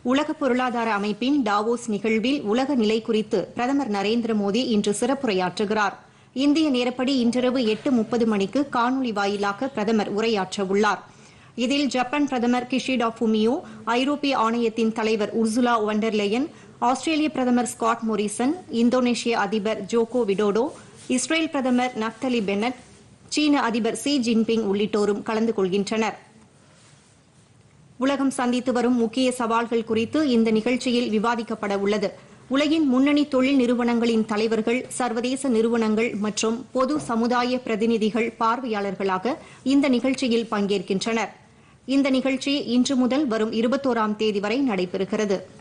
உலக பொருளாதார அமைப்பின் டாவோஸ் நிகழ்வில் உலக நிலை குறித்து பிரதமர் நரேந்திர மோடி இன்று சிறப்புரையாற்றுகிறார் இந்திய நேரப்படி இன்றிரவு எட்டு முப்பது மணிக்கு காணொலி வாயிலாக பிரதமர் உரையாற்றவுள்ளார் இதில் ஜப்பான் பிரதமர் கிஷிடா ஃபுமியோ ஐரோப்பிய ஆணையத்தின் தலைவர் உர்சுலா ஒண்டர்லேயன் ஆஸ்திரேலிய பிரதமர் ஸ்காட் மொரிசன் இந்தோனேஷிய அதிபர் ஜோகோ விடோடோ இஸ்ரேல் பிரதமர் நப்தலி பென்னட் சீன அதிபர் ஷி ஜின்பிங் உள்ளிட்டோரும் கலந்து கொள்கின்றனர் உலகம் சந்தித்து வரும் முக்கிய சவால்கள் குறித்து இந்த நிகழ்ச்சியில் விவாதிக்கப்பட உள்ளது உலகின் முன்னணி தொழில் நிறுவனங்களின் தலைவர்கள் சர்வதேச நிறுவனங்கள் மற்றும் பொது சமுதாய பிரதிநிதிகள் பார்வையாளர்களாக இந்த நிகழ்ச்சியில் பங்கேற்கின்றனர் இந்த நிகழ்ச்சி இன்று முதல் வரும் இருபத்தோராம் தேதி வரை நடைபெறுகிறது